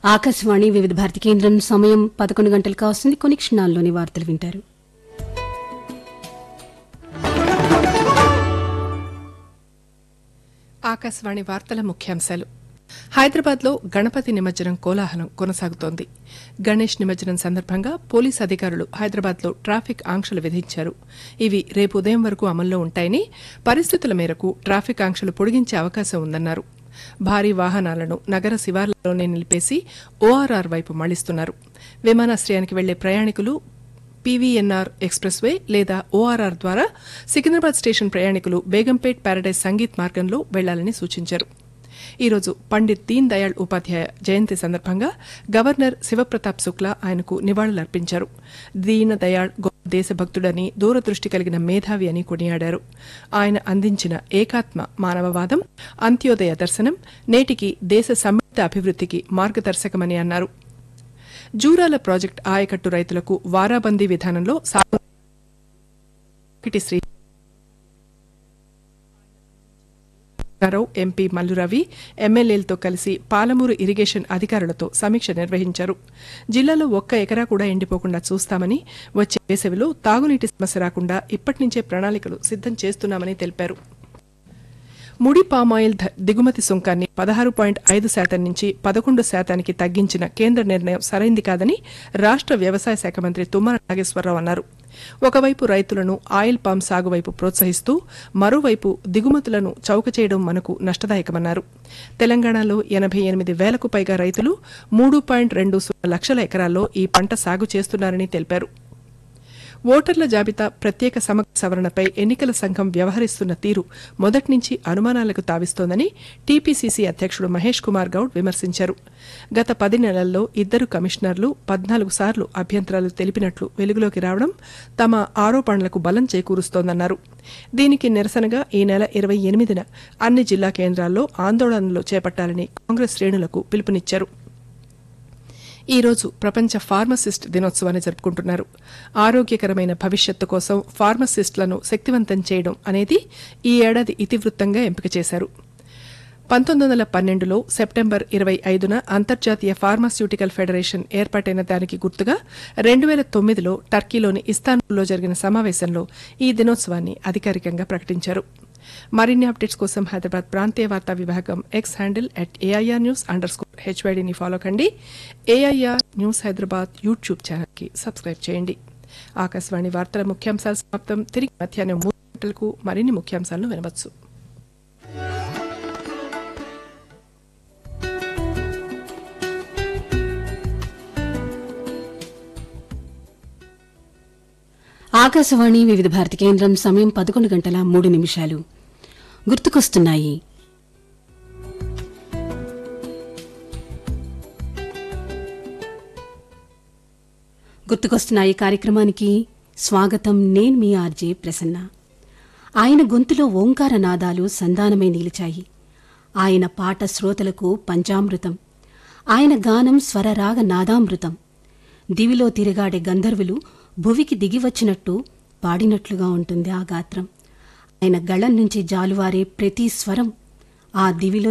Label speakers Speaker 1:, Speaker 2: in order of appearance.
Speaker 1: ఆకాశవాణి వివిధ భారతి కేంద్రం సమయం పదకొండు గంటలు కావస్తుంది కొన్ని క్షణాల్లోని వార్తలు వింటారు
Speaker 2: ఆకాశవాణి వార్తల ముఖ్యాంశాలు హైదరాబాద్లో గణపతి నిమజ్జనం కోలాహలం కొనసాగుతోంది గణేష్ నిమజ్జనం సందర్భంగా పోలీస్ అధికారులు హైదరాబాద్లో ట్రాఫిక్ ఆంక్షలు విధించారు ఇవి రేపు ఉదయం వరకు అమల్లో ఉంటాయని పరిస్థితుల మేరకు ట్రాఫిక్ ఆంక్షలు పొడిగించే అవకాశం ఉందన్నారు భారీ వాహనాలను నగర శివార్లలోనే నిలిపేసి ఓఆర్ఆర్ వైపు మళ్లిస్తున్నారు విమానాశ్రయానికి వెళ్లే ప్రయాణికులు పీవీఎన్ఆర్ ఎక్స్ప్రెస్ వే లేదా ఓఆర్ఆర్ ద్వారా సికింద్రాబాద్ స్టేషన్ ప్రయాణికులు బేగంపేట్ ప్యారడైజ్ సంగీత్ మార్గంలో వెళ్లాలని సూచించారు ఈరోజు పండిత్ దీన్ దయాళ్ ఉపాధ్యాయ జయంతి సందర్భంగా గవర్నర్ శివప్రతాప్ శుక్లా ఆయనకు నివాళులర్పించారు దీన దయాళ్ గొప్ప దేశభక్తుడని దూరదృష్టి కలిగిన మేధావి అని కొనియాడారు ఆయన అందించిన ఏకాత్మ మానవవాదం అంత్యోదయ దర్శనం నేటికి దేశ సమ్మిళిత అభివృద్ధికి మార్గదర్శకమని అన్నారు జూరాల ప్రాజెక్ట్ ఆయకట్టు రైతులకు వారాబందీ విధానంలో సాగు శ్రీ రావు ఎంపీ మల్లురవి ఎమ్మెల్యేలతో కలిసి పాలమూరు ఇరిగేషన్ అధికారులతో సమీక్ష నిర్వహించారు జిల్లాలో ఒక్క ఎకరా కూడా ఎండిపోకుండా చూస్తామని వచ్చే వేసవిలో తాగునీటి సమస్య రాకుండా ఇప్పటి నుంచే ప్రణాళికలు సిద్ధం చేస్తున్నామని తెలిపారు ముడి పామాయిల్ ధ- దిగుమతి సుంకాన్ని పదహారు పాయింట్ ఐదు శాతం నుంచి పదకొండు శాతానికి తగ్గించిన కేంద్ర నిర్ణయం సరైంది కాదని రాష్ట్ర వ్యవసాయ శాఖ మంత్రి తుమ్మల నాగేశ్వరరావు అన్నారు ఒకవైపు రైతులను ఆయిల్ పామ్ సాగు వైపు ప్రోత్సహిస్తూ మరోవైపు దిగుమతులను చౌక చేయడం మనకు నష్టదాయకమన్నారు తెలంగాణలో ఎనభై ఎనిమిది వేలకు పైగా రైతులు మూడు పాయింట్ రెండు సున్నా లక్షల ఎకరాల్లో ఈ పంట సాగు చేస్తున్నారని తెలిపారు ఓటర్ల జాబితా ప్రత్యేక సమగ్ర సవరణపై ఎన్నికల సంఘం వ్యవహరిస్తున్న తీరు మొదటి నుంచి అనుమానాలకు తావిస్తోందని టీపీసీసీ అధ్యక్షుడు మహేష్ కుమార్ గౌడ్ విమర్శించారు గత పది నెలల్లో ఇద్దరు కమిషనర్లు పద్నాలుగు సార్లు అభ్యంతరాలు తెలిపినట్లు వెలుగులోకి రావడం తమ ఆరోపణలకు బలం చేకూరుస్తోందన్నారు దీనికి నిరసనగా ఈ నెల ఇరవై ఎనిమిదిన అన్ని జిల్లా కేంద్రాల్లో ఆందోళనలు చేపట్టాలని కాంగ్రెస్ శ్రేణులకు పిలుపునిచ్చారు ఈ రోజు ప్రపంచ ఫార్మసిస్ట్ దినోత్సవాన్ని జరుపుకుంటున్నారు ఆరోగ్యకరమైన భవిష్యత్తు కోసం ఫార్మసిస్టులను శక్తివంతం చేయడం అనేది ఈ ఏడాది ఇతివృత్తంగా ఎంపిక చేశారు పంతొమ్మిది వందల పన్నెండులో సెప్టెంబర్ ఇరవై ఐదున అంతర్జాతీయ ఫార్మాస్యూటికల్ ఫెడరేషన్ ఏర్పాటైన దానికి గుర్తుగా రెండు వేల తొమ్మిదిలో టర్కీలోని ఇస్తాన్బుల్లో జరిగిన సమావేశంలో ఈ దినోత్సవాన్ని అధికారికంగా ప్రకటించారు మరిన్ని అప్డేట్స్ కోసం హైదరాబాద్ ప్రాంతీయ వార్తా విభాగం X handle at AIR news underscore హెచ్వైడీని ఫాలో కండి ఏఐఆర్ న్యూస్ హైదరాబాద్ యూట్యూబ్ ఛానల్కి సబ్స్క్రైబ్ చేయండి ఆకాశవాణి వార్తల ముఖ్యాంశాలు సమాప్తం తిరిగి మధ్యాహ్నం మూడు గంటలకు మరిన్ని ముఖ్యాంశాలను వినవచ్చు
Speaker 1: ఆకాశవాణి వివిధ భారతి కేంద్రం సమయం పదకొండు గంటల మూడు నిమిషాలు గుర్తుకొస్తున్నాయి గుర్తుకొస్తున్నాయి కార్యక్రమానికి స్వాగతం నేను మీ ఆర్జే ప్రసన్న ఆయన గొంతులో ఓంకార నాదాలు సంధానమై నిలిచాయి ఆయన పాట శ్రోతలకు పంచామృతం ఆయన గానం స్వరరాగ నాదామృతం దివిలో తిరగాడే గంధర్వులు భువికి దిగివచ్చినట్టు పాడినట్లుగా ఉంటుంది ఆ గాత్రం ఆయన గళం నుంచి జాలువారే ప్రతి స్వరం ఆ దివిలో